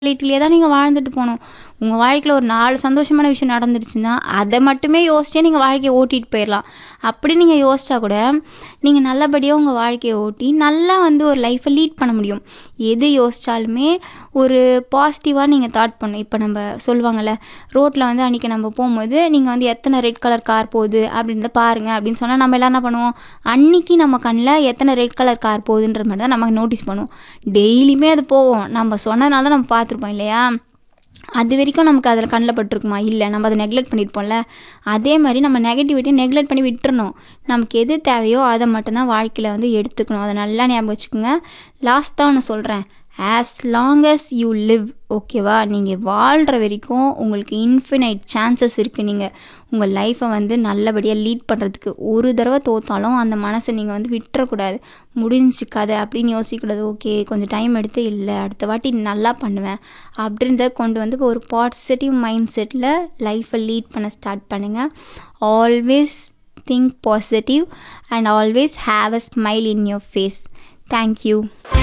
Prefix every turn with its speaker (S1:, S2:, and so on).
S1: ரியாலிட்டிலே தான் நீங்கள் வாழ்ந்துட்டு போகணும் உங்கள் வாழ்க்கையில் ஒரு நாலு சந்தோஷமான விஷயம் நடந்துருச்சுன்னா அதை மட்டுமே யோசிச்சே நீங்கள் வாழ்க்கையை ஓட்டிகிட்டு போயிடலாம் அப்படி நீங்கள் யோசிச்சா கூட நீங்கள் நல்லபடியாக உங்கள் வாழ்க்கையை ஓட்டி நல்லா வந்து ஒரு லைஃப்பை லீட் பண்ண முடியும் எது யோசித்தாலுமே ஒரு பாசிட்டிவாக நீங்கள் தாட் பண்ணணும் இப்போ நம்ம சொல்லுவாங்கள்ல ரோட்டில் வந்து அன்றைக்கி நம்ம போகும்போது நீங்கள் வந்து எத்தனை ரெட் கலர் கார் போகுது அப்படின்றத பாருங்கள் அப்படின்னு சொன்னால் நம்ம எல்லாம் என்ன பண்ணுவோம் அன்றைக்கி நம்ம கண்ணில் எத்தனை ரெட் கலர் கார் போகுதுன்ற மாதிரி தான் நமக்கு நோட்டீஸ் பண்ணுவோம் டெய்லியுமே அது போகும் நம்ம சொன்னதுனால தான் நம்ம பார்த்துருப்போம் இல்லையா அது வரைக்கும் நமக்கு அதில் கண்ணில் பட்டிருக்குமா இல்லை நம்ம அதை நெக்லெக்ட் பண்ணியிருப்போம்ல அதே மாதிரி நம்ம நெகட்டிவிட்டியை நெக்லெக்ட் பண்ணி விட்டுறணும் நமக்கு எது தேவையோ அதை மட்டும்தான் வாழ்க்கையில் வந்து எடுத்துக்கணும் அதை நல்லா ஞாபகம் வச்சுக்கோங்க லாஸ்ட்டாக ஒன்று சொல்கிறேன் as long as you live ஓகேவா நீங்கள் வாழ்கிற வரைக்கும் உங்களுக்கு இன்ஃபினைட் சான்சஸ் இருக்குது நீங்கள் உங்கள் லைஃப்பை வந்து நல்லபடியாக லீட் பண்ணுறதுக்கு ஒரு தடவை தோத்தாலும் அந்த மனசை நீங்கள் வந்து விட்டுறக்கூடாது முடிஞ்சு கதை அப்படின்னு யோசிக்கக்கூடாது ஓகே கொஞ்சம் டைம் எடுத்து இல்லை அடுத்த வாட்டி நல்லா பண்ணுவேன் அப்படின்றத கொண்டு வந்து ஒரு பாசிட்டிவ் மைண்ட் செட்டில் லைஃப்பை லீட் பண்ண ஸ்டார்ட் பண்ணுங்கள் always think positive and always have a smile in your face thank you